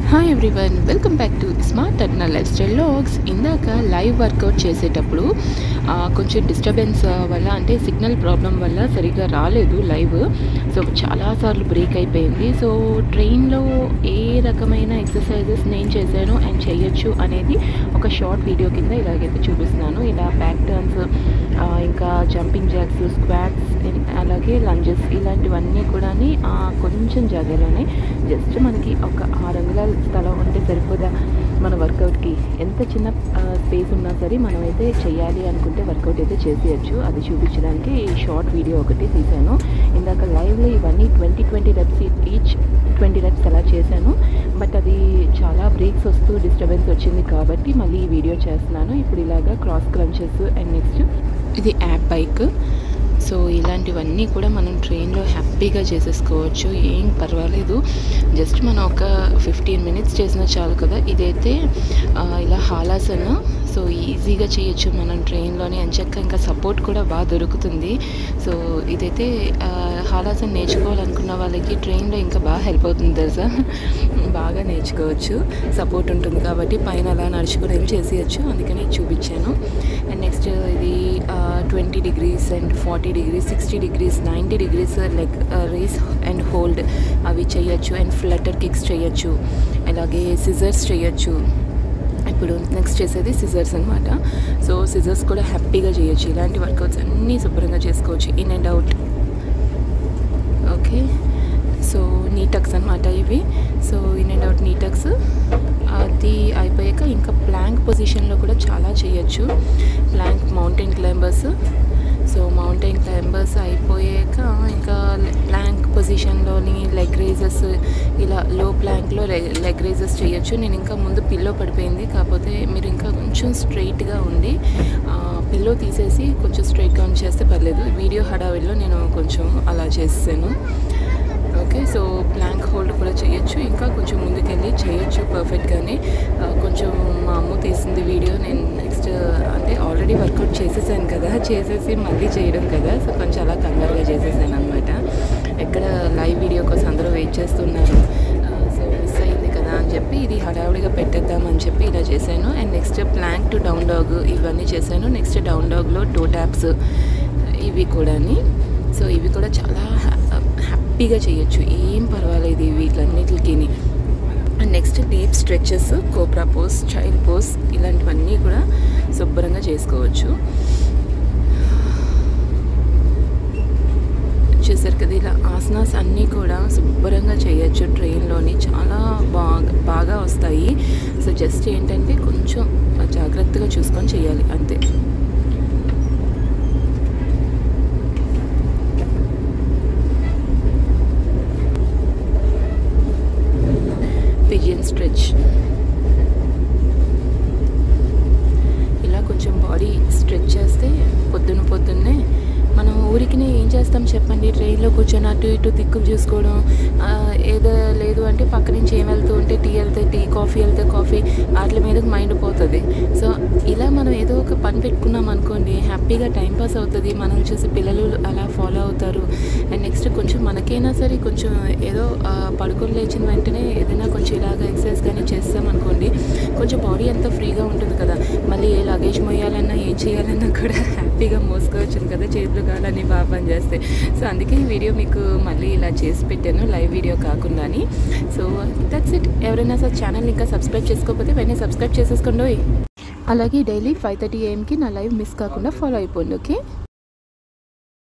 hi everyone welcome back to smart అట్న lifestyle logs ఇందాక live workout చేసేటప్పుడు ఆ, కొంచెం డిస్టర్బెన్స్ వల్ల అంటే సిగ్నల్ ప్రాబ్లం వల్ల సరిగ్గా రాలేదు లైవ్ సో చాలాసార్లు బ్రేక్ అయిపోయింది సో ట్రైన్లో ఏ రకమైన ఎక్సర్సైజెస్ నేను చేశాను అండ్ చేయొచ్చు అనేది ఒక షార్ట్ వీడియో కింద ఇలాగైతే చూపిస్తున్నాను ఇలా బ్యాక్ టర్న్స్ ఇంకా జంపింగ్ జాక్స్ స్క్వాట్స్ అలాగే లంజెస్ ఇలాంటివన్నీ కూడా కొంచెం జాగాలోనే జస్ట్ మనకి ఒక ఆరు అంగుళాల స్థలం ఉంటే సరిపోదా మన వర్కౌట్కి ఎంత చిన్న స్పేస్ ఉన్నా సరే మనమైతే చేయాలి అనుకుంటే వర్కౌట్ అయితే చేసేయచ్చు అది చూపించడానికి ఈ షార్ట్ వీడియో ఒకటి తీశాను ఇందాక లైవ్లో ఇవన్నీ twenty twenty reps each twenty reps అలా చేశాను బట్ అది చాలా బ్రేక్స్ వస్తూ డిస్టర్బెన్స్ వచ్చింది కాబట్టి మళ్ళీ ఈ వీడియో చేస్తున్నాను ఇప్పుడు ఇలాగా క్రాస్ క్రంచెస్ అండ్ నెక్స్ట్ ఇది యాప్ బైక్ సో ఇలాంటివన్నీ కూడా మనం ట్రైన్లో హ్యాపీగా చేసేసుకోవచ్చు ఏం పర్వాలేదు జస్ట్ మనం ఒక ఫిఫ్టీన్ మినిట్స్ చేసినా చాలు కదా ఇదైతే ఆ, ఇలా హాలాసన సో ఈజీగా చేయొచ్చు మనం ట్రైన్లోనే అంచక్క ఇంకా సపోర్ట్ కూడా బాగా దొరుకుతుంది సో ఇదైతే ఆ, హాలాసన నేర్చుకోవాలనుకున్న వాళ్ళకి ట్రైన్లో ఇంకా బాగా హెల్ప్ అవుతుంది తెలుసా బాగా నేర్చుకోవచ్చు సపోర్ట్ ఉంటుంది కాబట్టి పైన అలా నడుచుకుని వెళ్ళి చేసేయచ్చు అందుకని చూపించాను అండ్ నెక్స్ట్ ఇది twenty degrees and forty degrees sixty degrees ninety degrees like raise and hold అవి చేయొచ్చు అండ్ ఫ్లటర్ కిక్స్ చేయొచ్చు అలాగే సిజర్స్ చేయొచ్చు ఇప్పుడు నెక్స్ట్ చేసేది సిజర్స్ అనమాట సో సిజర్స్ కూడా హ్యాపీగా చేయొచ్చు ఇలాంటి వర్కౌట్స్ అన్నీ శుభ్రంగా చేసుకోవచ్చు in and out okay so knee tucks అనమాట ఇవి so in and out knee tucks అది అయిపోయాక ఇంకా ప్లాంక్ పొజిషన్లో కూడా చాలా చేయొచ్చు plank mountain climbers so mountain climbers అయిపోయాక ఇంకా ప్లాంక్ పొజిషన్లోని లెగ్ రేజెస్ ఇలా లో ప్లాంక్లో లెగ్ రేజెస్ చేయొచ్చు నేను ఇంకా ముందు పిల్లో పడిపోయింది కాకపోతే మీరు ఇంకా కొంచెం స్ట్రైట్గా ఉండి పిల్లో తీసేసి కొంచెం స్ట్రైట్గా ఉండి చేస్తే పర్లేదు వీడియో హడావిడిలో నేను కొంచెం అలా చేసాను ఓకే సో ప్లాంక్ హోల్డ్ కూడా చేయొచ్చు ఇంకా కొంచెం ముందుకెళ్ళి చేయొచ్చు పర్ఫెక్ట్గానే ఆ, కొంచెం మా అమ్మ తీసింది వీడియో నేను నెక్స్ట్ అంటే ఆల్రెడీ వర్కౌట్ చేసేసాను కదా చేసేసి మళ్ళీ చేయడం కదా సో కొంచెం అలా కంగారుగా చేసేసాను అనమాట ఎక్కడ లైవ్ వీడియో కోసం అందరూ వెయిట్ చేస్తున్నారు ఆ, సో మిస్ అయింది కదా అని చెప్పి ఇది హడావుడిగా పెట్టేద్దామని చెప్పి ఇలా చేశాను and next plank to down dog ఇవన్నీ చేశాను నెక్స్ట్ డౌన్ డాగ్లో టో ట్యాప్స్ ఇవి కూడాని సో ఇవి కూడా చాలా హ్యా- హ్యాపీగా చేయొచ్చు ఏం పర్వాలేదు వీటిలన్నిటికి and next deep stretches cobra pose child pose ఇలాంటివన్నీ కూడా శుభ్రంగా చేసుకోవచ్చు చూసారు కదా ఇలా ఆసనాస్ అన్నీ కూడా శుభ్రంగా చేయొచ్చు ట్రైన్లోని చాలా బాగా బాగా వస్తాయి సో జస్ట్ ఏంటంటే కొంచెం జాగ్రత్తగా చూసుకొని చేయాలి అంతే పిజియన్ స్ట్రెచ్ ఇలా కొంచెం బాడీ స్ట్రెచ్ చేస్తే పొద్దున్న పొద్దున్నే మనం ఊరికి ఏం చేస్తాం చెప్పండి ట్రైన్లో కూర్చొని అటు ఇటు దిక్కు చూసుకోవడం ఆ, ఏదో లేదు అంటే పక్క నుంచి ఏం వెళ్తూ ఉంటే టీ వెళ్తే టీ కాఫీ వెళ్తే కాఫీ వాటి మీదకి మైండ్ పోతుంది సో ఇలా మనం ఏదో ఒక పని పెట్టుకున్నాం అనుకోండి హ్యాపీగా టైం పాస్ అవుతుంది మనం చూసి పిల్లలు అలా ఫాలో అవుతారు అండ్ నెక్స్ట్ కొంచెం మనకైనా సరే కొంచెం ఏదో ఆ, పడుకొని లేచిన వెంటనే ఏదైనా కొంచెం ఇలాగ ఎక్సర్సైజ్ కానీ చేస్తాం అనుకోండి కొంచెం బాడీ అంతా ఫ్రీగా ఉంటుంది కదా మళ్ళీ ఏ లగేజ్ మోయాలన్నా ఏం చేయాలన్నా కూడా హ్యాపీగా మోసుకోవచ్చు కదా చేతులు కాలని బాగా పని చేస్తే సో అందుకే ఈ వీడియో మీకు మళ్ళీ ఇలా చేసి పెట్టాను లైవ్ వీడియో కాకుండా సో దట్స్ ఇట్ ఎవరైనా సార్ ఛానల్ ఇంకా సబ్స్క్రైబ్ చేసుకోకపోతే వెంటనే సబ్స్క్రైబ్ చేసేసుకోండి అలాగే డైలీ ఫైవ్ థర్టీ ఏఎంకి నా లైవ్ మిస్ కాకుండా ఫాలో అయిపోండి ఓకే